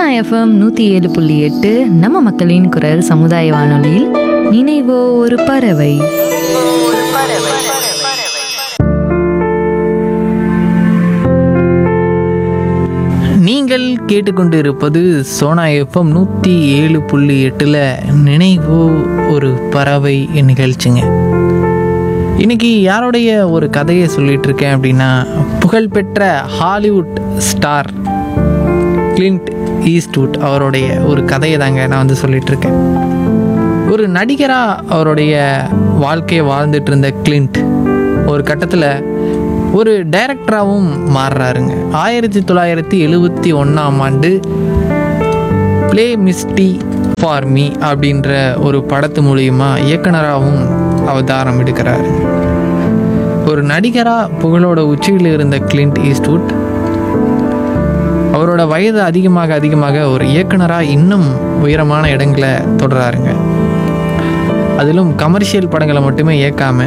FM நூற்றி ஏழு புள்ளி எட்டு நம்ம மக்களின் குரல் சமுதாய வானொலியில் நினைவோ ஒரு பறவை நீங்கள் கேட்டுக்கொண்டு இருப்பது சோனா எஃப்எம் நூற்றி ஏழு புள்ளி எட்டில் நினைவோ ஒரு பறவை நிகழ்ச்சிங்க இன்னைக்கு யாருடைய ஒரு கதையை சொல்லிட்டு இருக்கேன் அப்படின்னா புகழ்பெற்ற ஹாலிவுட் ஸ்டார் கிளின்ட் ஈஸ்ட்வுட் அவருடைய ஒரு கதையை தாங்க நான் வந்து சொல்லிட்டு இருக்கேன் ஒரு நடிகராக அவருடைய வாழ்க்கையை வாழ்ந்துட்டு இருந்த கிளின்ட் ஒரு கட்டத்தில் ஒரு டைரக்டராகவும் மாறுறாருங்க ஆயிரத்தி தொள்ளாயிரத்தி எழுபத்தி ஒன்றாம் ஆண்டு ப்ளே மிஸ்டி ஃபார் மீ அப்படின்ற ஒரு படத்து மூலியமா இயக்குனராகவும் அவதாரம் எடுக்கிறாரு ஒரு நடிகராக புகழோட உச்சியில் இருந்த கிளின்ட் ஈஸ்ட்வுட் அவரோட வயது அதிகமாக அதிகமாக ஒரு இயக்குனராக இன்னும் உயரமான இடங்களை தொடராருங்க அதிலும் கமர்ஷியல் படங்களை மட்டுமே இயக்காம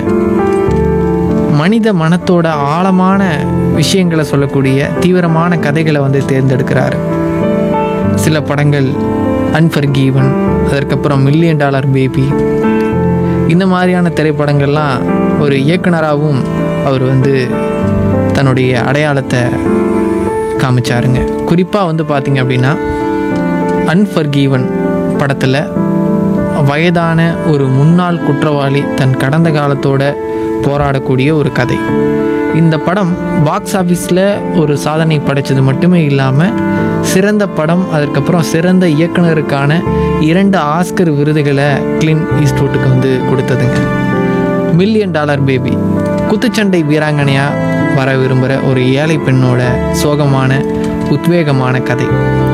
மனித மனத்தோட ஆழமான விஷயங்களை சொல்லக்கூடிய தீவிரமான கதைகளை வந்து தேர்ந்தெடுக்கிறார் சில படங்கள் அன்ஃபர்கீவன் அதற்கப்புறம் மில்லியன் டாலர் பேபி இந்த மாதிரியான திரைப்படங்கள்லாம் ஒரு இயக்குனராகவும் அவர் வந்து தன்னுடைய அடையாளத்தை காமிச்சாருங்க குறிப்பாக வந்து பார்த்தீங்க அப்படின்னா அன்ஃபர்கீவன் படத்தில் வயதான ஒரு முன்னாள் குற்றவாளி தன் கடந்த காலத்தோட போராடக்கூடிய ஒரு கதை இந்த படம் பாக்ஸ் ஆஃபீஸில் ஒரு சாதனை படைச்சது மட்டுமே இல்லாமல் சிறந்த படம் அதற்கப்புறம் சிறந்த இயக்குனருக்கான இரண்டு ஆஸ்கர் விருதுகளை கிளின் ஈஸ்ட்வுட்டுக்கு வந்து கொடுத்ததுங்க மில்லியன் டாலர் பேபி குத்துச்சண்டை வீராங்கனையாக வர விரும்புகிற ஒரு ஏழை பெண்ணோட சோகமான உத்வேகமான கதை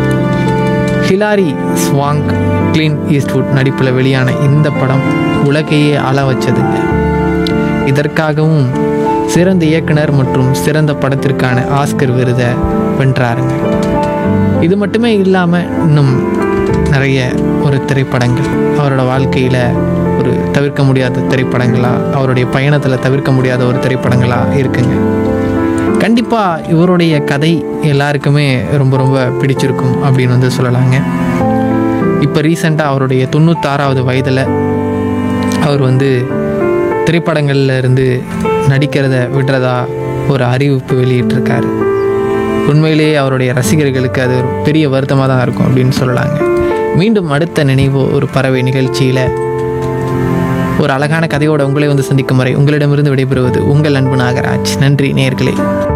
ஹிலாரி ஸ்வாங் கிளின் ஈஸ்ட்வுட் நடிப்பில் வெளியான இந்த படம் உலகையே அள வச்சதுங்க இதற்காகவும் சிறந்த இயக்குனர் மற்றும் சிறந்த படத்திற்கான ஆஸ்கர் விருதை வென்றாருங்க இது மட்டுமே இல்லாமல் இன்னும் நிறைய ஒரு திரைப்படங்கள் அவரோட வாழ்க்கையில் ஒரு தவிர்க்க முடியாத திரைப்படங்களாக அவருடைய பயணத்தில் தவிர்க்க முடியாத ஒரு திரைப்படங்களாக இருக்குங்க கண்டிப்பாக இவருடைய கதை எல்லாருக்குமே ரொம்ப ரொம்ப பிடிச்சிருக்கும் அப்படின்னு வந்து சொல்லலாங்க இப்போ ரீசெண்டாக அவருடைய தொண்ணூத்தாறாவது வயதில் அவர் வந்து திரைப்படங்கள்ல இருந்து நடிக்கிறத விடுறதா ஒரு அறிவிப்பு வெளியிட்டிருக்காரு உண்மையிலேயே அவருடைய ரசிகர்களுக்கு அது ஒரு பெரிய வருத்தமாக தான் இருக்கும் அப்படின்னு சொல்லலாங்க மீண்டும் அடுத்த நினைவு ஒரு பறவை நிகழ்ச்சியில் ஒரு அழகான கதையோட உங்களை வந்து சந்திக்கும் வரை உங்களிடமிருந்து விடைபெறுவது உங்கள் அன்பு நாகராஜ் நன்றி நேயர்களே